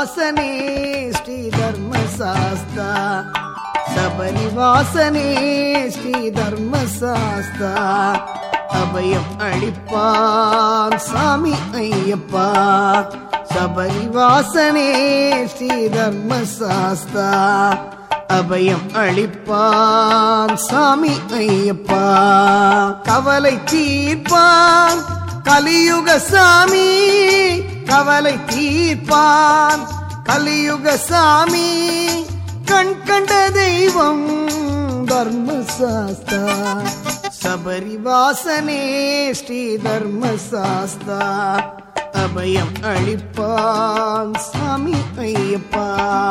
சபரிவாசனே ஸ்ரீ தர்மசாஸ்தா சபரிவாசனே ஸ்ரீ தர்மசாஸ்தா அபயம் அளிப்பான் சாமி ஐயப்பா சபரிவாசனே ஸ்ரீ தர்மசாஸ்தா அபயம் அளிப்பான் சாமி ஐயப்பா கவலை தீர்ப்பான் கலியுக சாமி கவலை தீர்ப்பான் கலியுக சாமி கண் கண்ட தெய்வம் தர்மசாஸ்தா சபரிவாசனே ஸ்ரீ தர்மசாஸ்தா அபயம் அளிப்பான் சாமி ஐயப்பா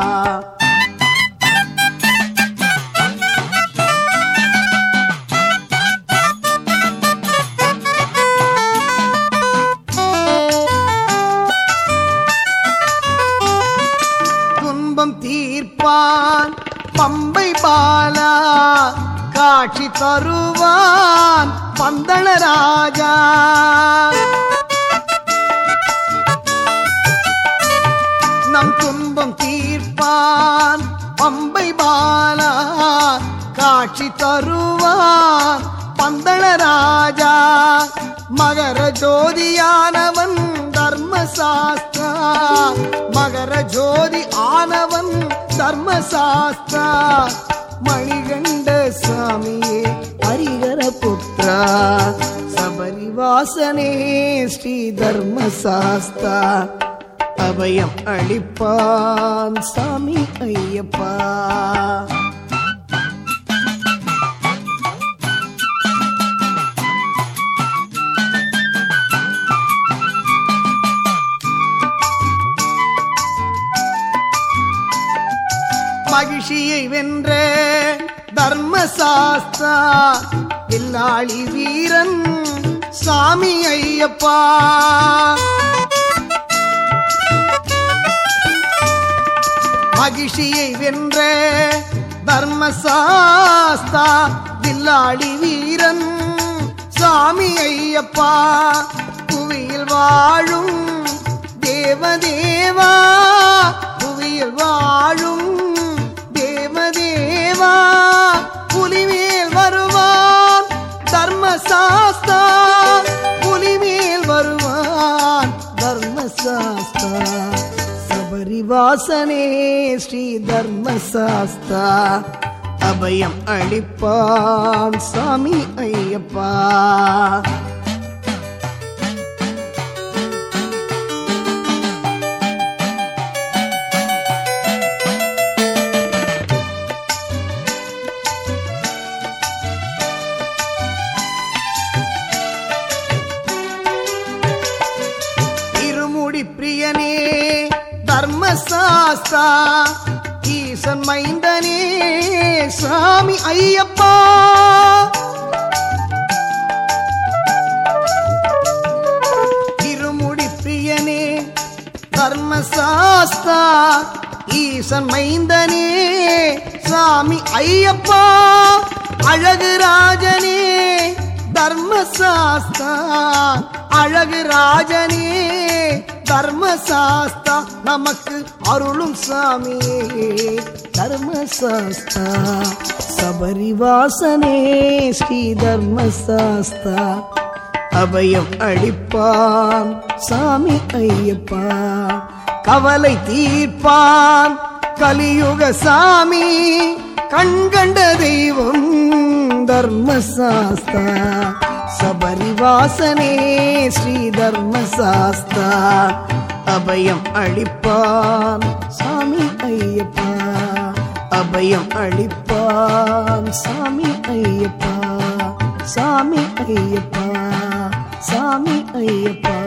துன்பம் தீர்ப்பான் பம்பை பாலா காட்சி தருவான் பந்தள ராஜா நம் துன்பம் தீர்ப்பான் பம்பை பாலா காட்சி தருவான் பந்தள ராஜா மகர ஜோதியானவன் தர்மசாஸ்திரா மகர ஜோதி ஆனவன் தர்மசாஸ்திரா மணிகண்ட சாமியே ஹரிகர புத்ரா சபரிவாசனே ஸ்ரீ தர்மசாஸ்தா அபயம் அளிப்பான் சாமி ஐயப்பா மகிழ்ச்சியை வென்ற தர்மசாஸ்தா வில்லாளி வீரன் சாமி ஐயப்பா மகிழ்ச்சியை வென்ற தர்மசாஸ்தா வில்லாளி வீரன் சாமி ஐயப்பா புவியில் வாழும் தேவதேவா புவியில் வாழும் தேவதேவா புலிமேல் வருவான் தர்மசாஸ்தா புலிமேல் வருவான் தர்மசாஸ்தா சபரிவாசனே ஸ்ரீ தர்மசாஸ்தா அபயம் அளிப்பான் சாமி ஐயப்பா இருமுடி பிரியனே தர்மசாஸ்தா ஈசன் மைந்தனே சாமி ஐயப்பா இருமுடி பிரியனே தர்மசாஸ்தா ஈசன் மைந்தனே சாமி ஐயப்பா அழகு ராஜனே தர்மசாஸ்தா அழகு ராஜனே தர்மசாஸ்தா நமக்கு அருளும் சாமியே தர்மசாஸ்தா சபரிவாசனே ஸ்ரீ தர்மசாஸ்தா அபயம் அளிப்பான் சாமி ஐயப்பா கவலை தீர்ப்பான் கலியுக சாமி கண்கண்ட தெய்வம் தர்மசாஸ்தா சபரிவாசனே ஸ்ரீ தர்மசாஸ்தா அபயம் அளிப்பான் சாமி ஐயப்பா அபயம் அளிப்பான் சாமி ஐயப்பா சாமி ஐயப்பா சாமி ஐயப்பா